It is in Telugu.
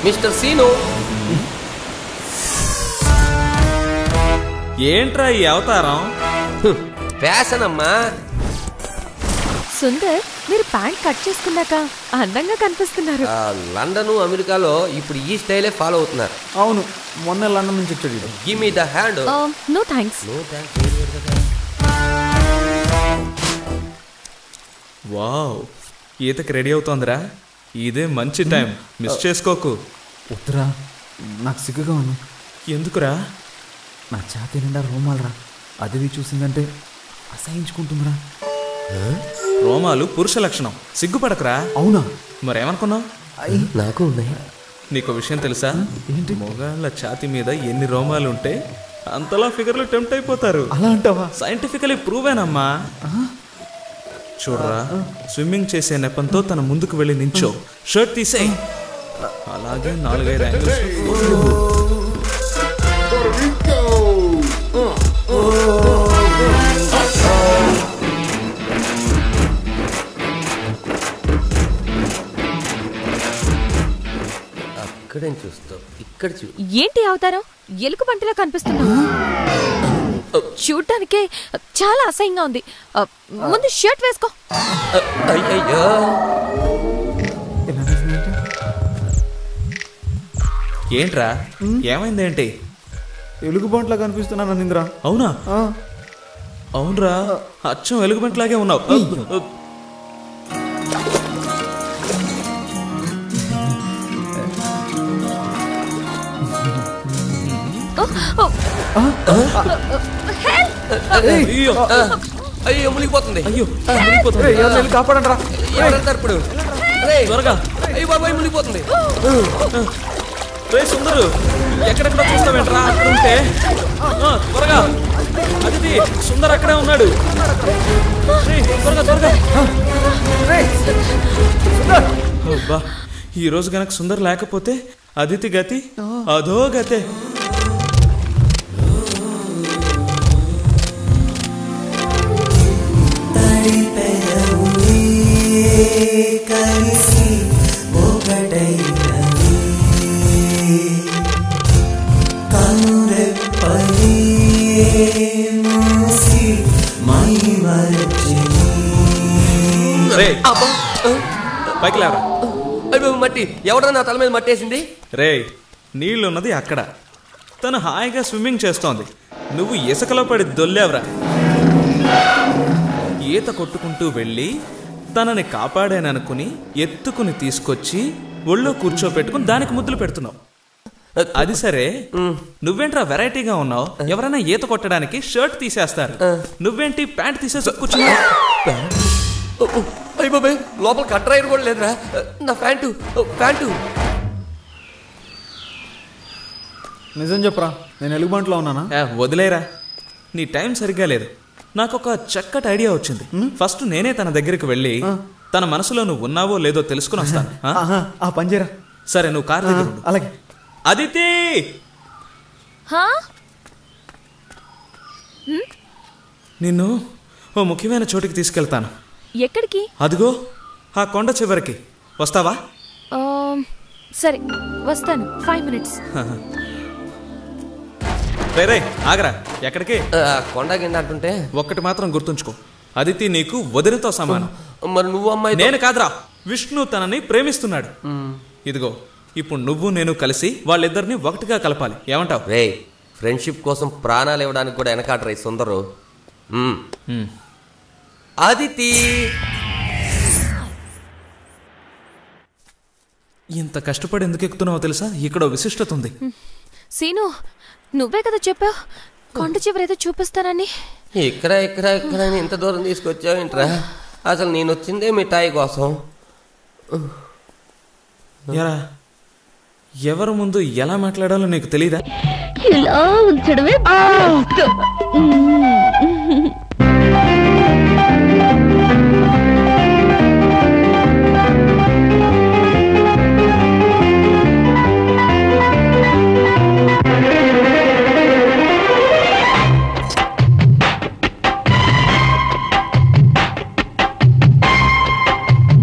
మిస్టర్ సీను ఏంట్రా ఈ అవతారం ఫ్యాషన్ అమ్మా సుందర్ మీరు ప్యాంట్ కట్ చేసుకున్నాక అందంగా కనిపిస్తున్నారు ఆ, లండన్ అమెరికాలో ఇప్పుడు ఈ స్టైలే ఫాలో అవుతున్నారు అవును మొన్న లండన్ నుంచి వచ్చాడు వీడు. Give me the hand no thanks no thanks wow ఈతకి రెడీ అవుతోందిరా ఇదే మంచి టైం మిస్ చేసుకోకు వద్దురా నాకు సిగ్గుగా ఉంది ఎందుకురా నా ఛాతీ నిండా రోమాలరా అది చూసిందంటే అసహించుకుంటుందిరా రోమాలు పురుష లక్షణం సిగ్గుపడకరా అవునా మరేమనుకున్నావు నాకు ఉన్నాయి నీకు విషయం తెలుసా ఏంటి? మొగాళ్ళ ఛాతి మీద ఎన్ని రోమాలు ఉంటే అంతలా ఫిగర్లు టెంప్ట్ అయిపోతారు అలా అంటావా సైంటిఫికలీ ప్రూవేనమ్మా చూడరా స్విమ్మింగ్ చేసే నెపంతో తన ముందుకు వెళ్ళి నించో షర్ట్ తీసేయ్ అలాగే నాలుగైదు యాంగిల్స్ అక్కడేం చూస్తావు ఇక్కడ చూ ఏంటి అవతారం ఎలుగు బంటిలా కనిపిస్తున్నావు చూడటానికే చాలా అసహ్యంగా ఉంది ఆ, ముందు షర్ట్ వేసుకో అయ్యయ్యో ఇలా నిజమేంటి? ఏంట్రా ఏమైందేంటి ఎలుగుబంట్లా కనిపిస్తున్నాను నింద్రా అవునా అవునరా అచ్చం ఎలుగుబంట్లాగే ఉన్నావు ఓ, ఓ, అయ్యో అయ్యో మునిగిపోతుంది అయ్యో మునిగిపోతుంది. ఎవరు వెళ్ళి కాపాడండి రా ఎవరెళ్తారు ఇప్పుడు రేయ్, త్వరగా అయ్యో బాబాయ్ మునిగిపోతుంది రే సుందరు ఎక్కడెక్కడ చూస్తావేంట్రా అక్కడ ఉంటే ఆ, త్వరగా అదితి సుందర్ అక్కడే ఉన్నాడు రేయ్, త్వరగా త్వరగా అబ్బా ఈ రోజు గనక సుందర్ లేకపోతే అదితి గతి అదో గతే కలిసి ఒకటైనవి కనురెప్పలే మూసి మై మరచిని రే అబ్బా పైకి లేవరా అయ్యో మట్టి ఎవడో నా తల మీద మట్టేసింది రే నీళ్ళున్నది అక్కడ తను హాయిగా స్విమ్మింగ్ చేస్తోంది నువ్వు ఇసుకలో పడి దొల్లేవరా ఈత కొట్టుకుంటూ వెళ్ళి తనని కాపాడాననుకుని ఎత్తుకుని తీసుకొచ్చి ఒళ్ళో కూర్చోపెట్టుకుని దానికి ముద్దులు పెడుతున్నావు అది సరే నువ్వేంట్రా వెరైటీగా ఉన్నావు ఎవరైనా ఈత కొట్టడానికి షర్ట్ తీసేస్తారు నువ్వేంటి ప్యాంట్ తీసేసి కూర్చున్నావు అయ్య బాబాయ్ లోపల కట్రాయర్ కూడా లేదురా నా ప్యాంటు ప్యాంటు నిజం చెప్పరా నేను ఎలుగుబంట్లో ఉన్నానా ఏ, వదిలేరా నీ టైం సరిగ్గా లేదు నాకు ఒక చక్కటి ఐడియా వచ్చింది ఫస్ట్ నేనే తన దగ్గరికి వెళ్ళి తన మనసులో నువ్వు ఉన్నావో లేదో తెలుసుకుని వస్తాను ఆ? ఆహా, ఆ పంజేరా సరే నువ్వు కార్ దగ్గర ఉండు. అలాగే అదితి హా? నిన్ను ఓ ముఖ్యమైన చోటికి తీసుకెళ్తాను ఎక్కడికి అదిగో ఆ కొండ చివరికి వస్తావా ఆ, సరే వస్తాను ఫైవ్ మినిట్స్ రే రే ఆగరా ఎక్కడికి ఆ, కొండ కింద అంటుంటే ఒక్కటి మాత్రం గుర్తుంచుకో అదితి నీకు వదినతో సమానం మరి నువ్వు అమ్మాయి నేను కాదురా విష్ణు తనని ప్రేమిస్తున్నాడు ఇదిగో ఇప్పుడు నువ్వు నేను కలిసి వాళ్ళిద్దరిని ఒకటిగా కలపాలి ఏమంటావు రే ఫ్రెండ్షిప్ కోసం ప్రాణాలు ఇవ్వడానికి కూడా వెనకాడరు ఈ సుందరు మ్మ్. మ్మ్. అదితి ఇంత కష్టపడి ఎందుకు ఎక్కుతున్నావో తెలుసా ఇక్కడ ఓ విశిష్టత ఉంది సీను నువ్వే కదా చెప్పావు కొండ చివరేదో చూపిస్తానని ఇక్కడ ఇక్కడ ఇక్కడ అని ఇంత దూరం తీసుకొచ్చావు ఏంట్రా అసలు నేను వచ్చిందే మిఠాయి కోసం ఎరా ఎవరి ముందు ఎలా మాట్లాడాలో నీకు తెలీదా ఇలా ఉంచడమే best. మ్మ్.